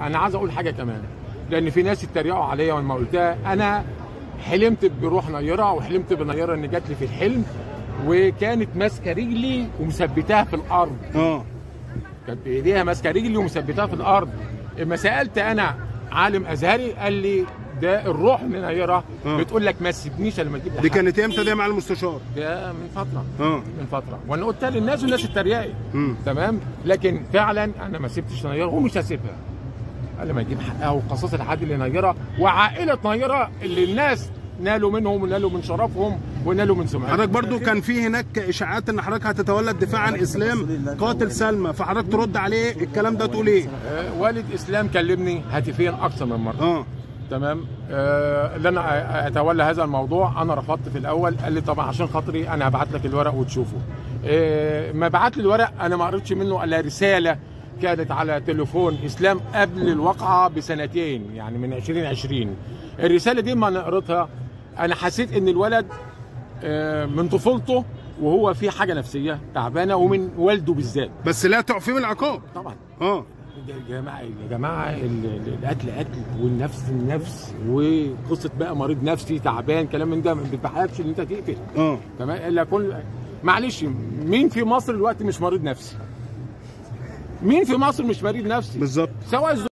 انا عايز اقول حاجه كمان لان في ناس اتريقوا عليا لما قلتها انا حلمت بروح نيره وحلمت بنيره ان جات لي في الحلم وكانت ماسكه رجلي ومثبتاها في الارض اه كانت بايديها ماسكه رجلي ومثبتاها في الارض اما سالت انا عالم ازهري قال لي ده الروح من نيره آه. بتقول لك ما تسيبنيش لما تجيب لي دي حاجة. كانت امتى دي مع المستشار ده من فتره اه من فتره وانا قلت للناس والناس اتريقت مم. تمام لكن فعلا انا ما سبتش نيره ومش هسيبها قال ما يجيب حقها وقصاص العدل لنيره وعائله نيره اللي الناس نالوا منهم ونالوا من شرفهم ونالوا من سمعتهم حضرتك برضو كان في هناك اشاعات ان حضرتك هتتولى الدفاع عن اسلام قاتل سلمى فحضرتك ترد عليه الكلام ده تقول ايه آه، والد اسلام كلمني هاتفيا اكثر من مره اه تمام آه اللي انا أ- اتولى هذا الموضوع انا رفضت في الاول قال لي طبعا عشان خاطري انا هبعت لك الورق وتشوفه آه ما بعت لي الورق انا ما قريتش منه الا رساله كانت على تليفون اسلام قبل الواقعه بسنتين يعني من 2020 الرساله دي ما انا قريتها انا حسيت ان الولد آه من طفولته وهو في حاجه نفسيه تعبانه ومن والده بالذات بس لا تعفي من العقاب طبعا اه يا جماعه يا جماعه ال- ال- القتل قتل والنفس النفس وقصه بقى مريض نفسي تعبان كلام من ده ما بتبحثش ان انت تقتل اه تمام الا كل معلش مين في مصر دلوقتي مش مريض نفسي؟ مين في مصر مش مريض نفسي؟ بالظبط سواء